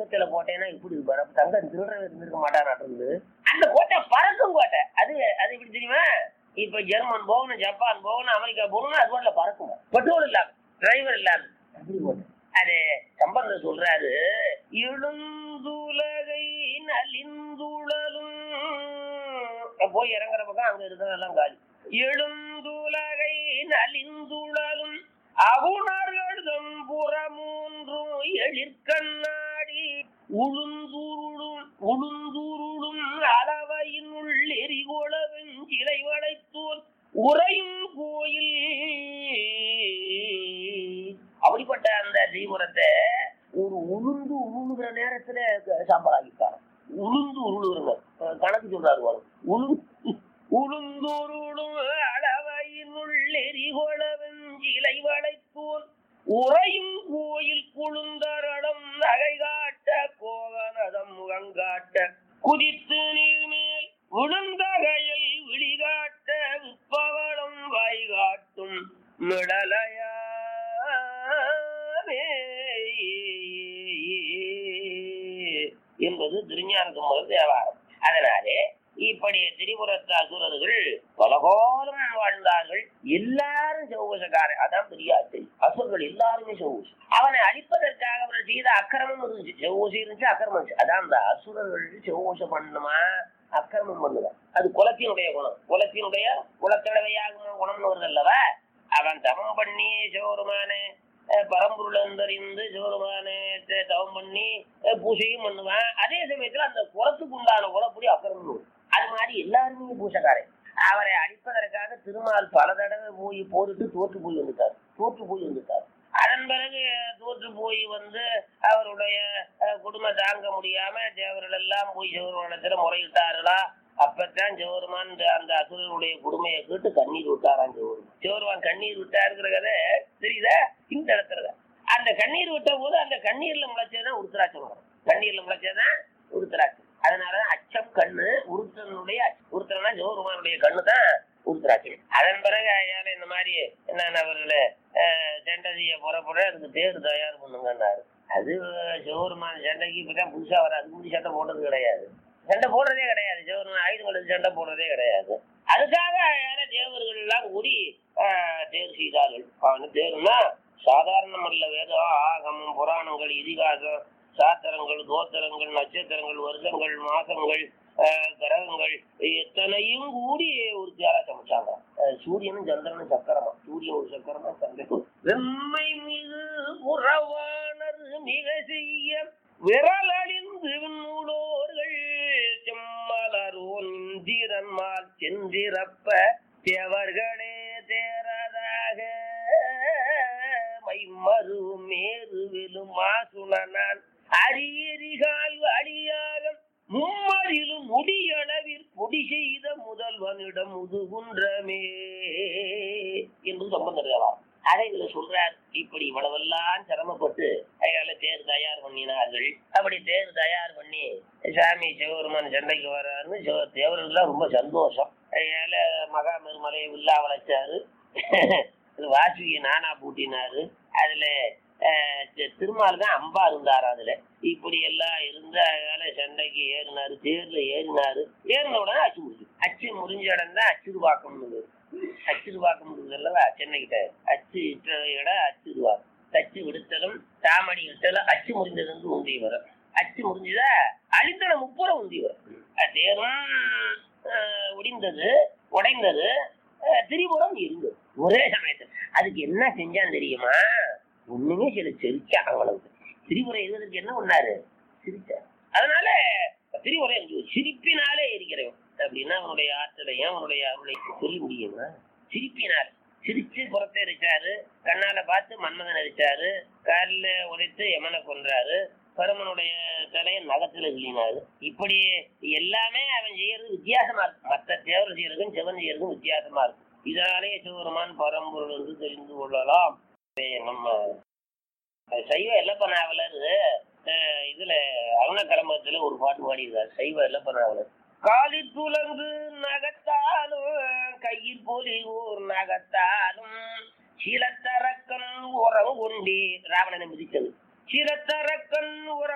தங்கத்துல போட்டேன்னா இப்படி இருப்பாரு அப்ப தங்கம் திருட இருந்திருக்க மாட்டான்னு அந்த கோட்டை பறக்கும் கோட்டை அது அது எப்படி தெரியுமா இப்ப ஜெர்மன் போகணும் ஜப்பான் போகணும் அமெரிக்கா போகணும் அது போல பறக்கும் பெட்ரோல் இல்லாம டிரைவர் இல்லாம அப்படி கோட்டை அது சம்பந்தம் சொல்றாரு எழுந்துலகை நலிந்துழலும் போய் இறங்குற பக்கம் அங்க இருக்கிறதெல்லாம் காலி எழுந்துலகை நலிந்துழலும் அவுணர்களும் புறமூன்றும் எழிற்கண்ணாடி உளுந்தூருளும் உளுந்தூருளும் அளவையினுள் எரிகோள வெஞ்சிலை வளைத்தோர் உறையும் கோயில் அப்படிப்பட்ட அந்த தீபுரத்தை ஒரு உளுந்து உருளுகிற நேரத்துல சாம்பலாகிட்டாங்க உளுந்து உருளுகிறங்க அஹ் கணக்கு சொல்றாரு பாரு. உளுந்து உளுந்துருளும் அளவையினுள் எரிகோள வெஞ்சிலை வளைத்தோர் உறையும் கோயில் குழுந்தரளம் நகை காட்ட கோவனதம் முகங்காட்ட குதித்து நீர்மேல் விழுந்தகையில் விழிகாட்ட விற்பவளம் வாய் காட்டும் மிடலையாமே என்பது திருஞான முதல் தேவாரம் அதனாலே இப்படி திரிபுரத்து அசுரர்கள் பலகாலம் வாழ்ந்தார்கள் எல்லாரும் செவ்வசக்காரன் அதான் பெரிய ஆச்சரியம் அசுரர்கள் எல்லாருமே செவ்வசி அவனை அழிப்பதற்காக அவர்கள் செய்த அக்கிரமம் இருந்துச்சு செவ்வசி இருந்துச்சு அக்கிரமம் இருந்துச்சு அதான் அந்த அசுரர்கள் செவ்வசம் பண்ணுமா அக்கிரமம் பண்ணுவான் அது குலத்தினுடைய குணம் குலத்தினுடைய குலத்தடவையாகும் குணம்னு வருது அல்லவா அவன் தவம் பண்ணி சிவருமானே பரம்பொருள் அந்தறிந்து சிவருமானே தவம் பண்ணி அஹ், பூஜையும் பண்ணுவான் அதே சமயத்துல அந்த குலத்துக்கு உண்டான குலப்படி அக்கிரமம் வரும். அது மாதிரி எல்லாருமே பூசக்காரன் அவரை அடிப்பதற்காக திருமால் பல தடவை போய் போட்டுட்டு தோற்று போய் வந்துட்டார் தோற்று போய் வந்துட்டார் அதன் பிறகு தோற்று போய் வந்து அவருடைய அஹ், குடும்பம் தாங்க முடியாம தேவர்கள் எல்லாம் போய் சிவருமானத்துல முறையிட்டார்களா அப்பத்தான் சிவருமான் இந்த- அந்த அசுரனுடைய கொடுமையை கேட்டு கண்ணீர் விட்டாராம் சிவருமான் சிவருமான் கண்ணீர் விட்டாருங்கிற கதை தெரியுதா இந்த இடத்துலதான் அந்த கண்ணீர் விட்ட போது அந்த கண்ணீர்ல முளைச்சதுதான் உருத்தராட்சம் வரும் கண்ணீர்ல முளைச்சதுதான் உருத்தராட்சம் அதனாலதான் அச்சம் கண்ணு உருத்தனுடைய உருத்தனா சிவருமானுடைய கண்ணு தான் உருத்தராட்சம் அதன் பிறகு ஐயால இந்த மாதிரி என்னென்ன அவர்கள செண்டதிய புறப்பட அதுக்கு தேர் தயார் பண்ணுங்கன்னாரு அது சிவருமான் சண்டைக்கு இப்பதான் புதுசா வர அதுக்கு முன்னாடி சண்டை போட்டது கிடையாது சண்டை போடுறதே கிடையாது சிவருமான் ஆயுதம் எடுத்து சண்டை போடுறதே கிடையாது அதுக்காக யார தேவர்கள் எல்லாம் கூடி ஆஹ், தேர் செய்தார்கள் அவனு தேர்னா சாதாரணம் அல்ல வேதம் ஆகமம் புராணங்கள் இதிகாசம் சாத்திரங்கள் கோத்திரங்கள் நட்சத்திரங்கள் வருஷங்கள் மாசங்கள் ஆஹ், கிரகங்கள் எத்தனையும் கூடி ஒரு தியால சமைச்சாங்க ஆஹ், சூரியனும் சந்திரனும் சக்கரமா சூரியன் ஒரு சக்கரமா சந்திரன் வெம்மை மிகு புறவானர் மிக செய்ய விரல் அழிந்து விண்ணூலோர்கள் செம்மலரோன் இந்திரன்மார் சென்றிரப்ப தேவர்களே தேரதாக மைமரு மேரு விலும் மாசுணனான் அரியரிகால் அடியாக மும்மரிலும் முடியளவில் பொடி செய்த முதல்வனிடம் முதுகுன்றமே என்று சம்பந்தம் அதை இதுல சொல்றார் இப்படி இவ்வளவெல்லாம் சிரமப்பட்டு அயால தேர் தயார் பண்ணினார்கள் அப்படி தேர் தயார் பண்ணி சாமி சிவபெருமான் சண்டைக்கு வர்றாருன்னு சிவ தேவர்கள்லாம் ரொம்ப சந்தோஷம் அயால மகா மெருமலையை உள்ளா வளைச்சாரு வாசுகி நானா பூட்டினாரு அதுல அஹ், தி- திருமால் தான் அம்பா இருந்தாரு அதுல இப்படி எல்லாம் இருந்து அதனால சண்டைக்கு ஏறினாரு தேர்ல ஏறினாரு ஏறின உடனே அச்சு முடிஞ்சு அச்சு முறிஞ்ச இடம் தான் அச்சுருவாக்கம்னு அச்சிறுவாக்கம் அல்லவா சென்னைக்கிட்ட அச்சு இட்ட இடம் அச்சிறுவாக்கம் தச்சு விடுத்தலும் தாமடி விட்டலும் அச்சு முறிந்தது உந்தி வரும் அச்சு முறிஞ்சதா அழித்தன முப்புறம் உந்தி வரும் அது தேரும் ஆஹ், ஒடிந்தது உடைந்தது ஆஹ், திரிபுரம் இருந்தது ஒரே சமயத்தில் அதுக்கு என்ன செஞ்சான் தெரியுமா ஒண்ணுமே சில சிரிச்சான் அவ்வளவு திரிபுரம் எழுதுறதுக்கு என்ன பண்ணாரு சிரிச்சார் அதனால திரிபுரம் எனக்கு சிரிப்பினாலே இருக்கிறவன் அப்படின்னா அவனுடைய ஆற்றலையும் அவனுடைய அருளை சொல்லி முடியுமா சிரிப்பினால் சிரிச்சு புறத்தை எரிச்சாரு கண்ணால பார்த்து மன்மதன் எரிச்சாரு காலில் உடைத்து யமனை கொன்றாரு பரமனுடைய தலையை நகத்துல கிள்ளினாரு இப்படி எல்லாமே அவன் செய்யறது வித்தியாசமா இருக்கும் மற்ற தேவர் செய்யறதுக்கும் சிவன் செய்யறதுக்கும் வித்தியாசமா இருக்கும் இதனாலே சிவருமான் பரம்பொருள் என்று தெரிந்து கொள்ளலாம் இது நம்ம சைவ எல்லப்ப நாவலர் அஹ், இதுல அருணக்கிழமத்துல ஒரு பாட்டு பாடியிருக்காரு சைவ எல்லப்ப நாவலர் காலி துலங்கு நகத்தாலும் கையில் போலி ஊர் நகத்தாலும் சிலத்தரக்கன் உரம் கொண்டே ராவணனை மிதித்தது சிலத்தரக்கன் உரம்